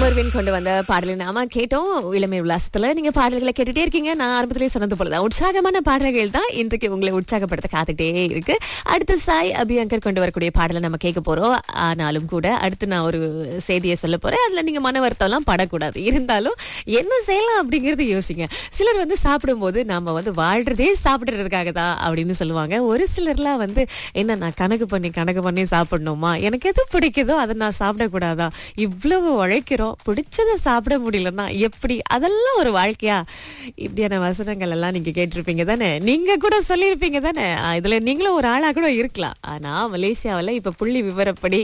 அமர்வின் கொண்டு வந்த பாடலை நாம கேட்டோம் இளமை உல்லாசத்துல நீங்க பாடல்களை கேட்டுட்டே இருக்கீங்க நான் ஆரம்பத்திலேயே சொன்னது போலதான் உற்சாகமான பாடல்கள் தான் இன்றைக்கு உங்களை உற்சாகப்படுத்த காத்துட்டே இருக்கு அடுத்து சாய் அபியங்கர் கொண்டு வரக்கூடிய பாடலை நம்ம கேட்க போறோம் ஆனாலும் கூட அடுத்து நான் ஒரு செய்தியை சொல்ல போறேன் அதுல நீங்க மன வருத்தம் எல்லாம் படக்கூடாது இருந்தாலும் என்ன செய்யலாம் அப்படிங்கறது யோசிங்க சிலர் வந்து சாப்பிடும்போது நாம வந்து வாழ்றதே சாப்பிடுறதுக்காக தான் அப்படின்னு சொல்லுவாங்க ஒரு சிலர்லாம் வந்து என்ன நான் கணக்கு பண்ணி கணக்கு பண்ணி சாப்பிடணுமா எனக்கு எது பிடிக்குதோ அதை நான் சாப்பிடக்கூடாதா இவ்வளவு உழைக்கிறோம் பிடிச்சதை சாப்பிட முடியலன்னா எப்படி அதெல்லாம் ஒரு வாழ்க்கையா இப்படியான வசனங்கள் எல்லாம் நீங்க கேட்டிருப்பீங்க தானே நீங்க கூட சொல்லியிருப்பீங்க தானே ஆ, இதுல நீங்களும் ஒரு ஆளா கூட இருக்கலாம் ஆனா மலேசியாவுல இப்ப புள்ளி விவரப்படி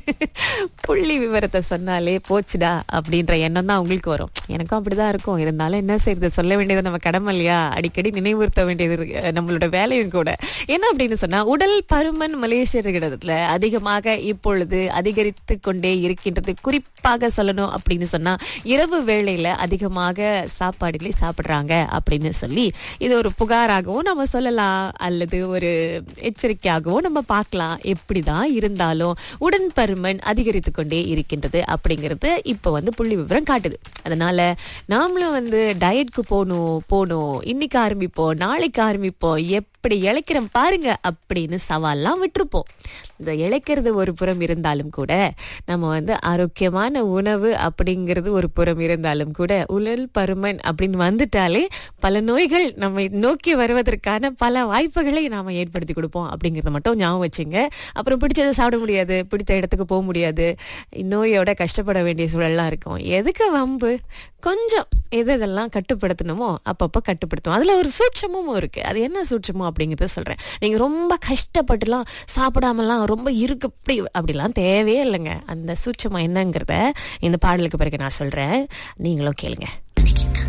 புள்ளி விவரத்தை சொன்னாலே போச்சுடா அப்படின்ற எண்ணம் தான் உங்களுக்கு வரும் எனக்கும் அப்படிதான் இருக்கும் இருந்தாலும் என்ன செய்யறது சொல்ல வேண்டியது நம்ம கடமை இல்லையா அடிக்கடி நினைவுறுத்த வேண்டியது இருக்கு. நம்மளோட வேலையும் கூட என்ன அப்படின்னு சொன்னா உடல் பருமன் மலேசியர்களிடத்துல அதிகமாக இப்பொழுது அதிகரித்து கொண்டே இருக்கின்றது குறிப்பாக சொல்லணும் அப்படின்னு சொன்னா இரவு வேளையில அதிகமாக சாப்பாடுகளை சாப்பிடுறாங்க அப்படின்னு சொல்லி இது ஒரு புகாராகவும் நம்ம சொல்லலாம் அல்லது ஒரு எச்சரிக்கையாகவும் நம்ம பார்க்கலாம் எப்படிதான் இருந்தாலும் உடன் பருமன் அதிகரித்து கொண்டே இருக்கின்றது அப்படிங்கிறது இப்ப வந்து புள்ளி விவரம் காட்டுது அதனால நாமளும் வந்து டயட்க்கு போகணும் போகணும் இன்னைக்கு ஆரம்பிப்போம் நாளைக்கு ஆரம்பிப்போம் எப்படி இழைக்கிறோம் பாருங்க அப்படின்னு சவால்லாம் விட்டுருப்போம் இந்த இழைக்கிறது ஒரு புறம் இருந்தாலும் கூட நம்ம வந்து ஆரோக்கியமான உணவு அப்படிங்கிறது ஒரு புறம் இருந்தாலும் கூட உடல் பருமன் அப்படின்னு வந்துட்டாலே பல நோய்கள் நம்ம நோக்கி வருவதற்கான பல வாய்ப்புகளை நாம ஏற்படுத்தி கொடுப்போம் அப்படிங்கறத மட்டும் ஞாபகம் வச்சுங்க அப்புறம் பிடிச்சதை சாப்பிட முடியாது பிடித்த இடத்துக்கு போக முடியாது நோயோட கஷ்டப்பட வேண்டிய சூழல்லாம் இருக்கும் எதுக்கு வம்பு கொஞ்சம் எது இதெல்லாம் கட்டுப்படுத்தணுமோ அப்பப்போ கட்டுப்படுத்தும் அதுல ஒரு சூட்சமும் இருக்கு அது என்ன சூட்சமோ அப்படிங்கறத சொல்றேன் நீங்க ரொம்ப கஷ்டப்பட்டுலாம் சாப்பிடாமலாம் ரொம்ப இருக்கு அப்படி அப்படிலாம் தேவையே இல்லைங்க அந்த சூட்சமம் என்னங்கிறத இந்த பாடலுக்கு பிறகு நான் சொல்றேன் நீங்களும் கேளுங்க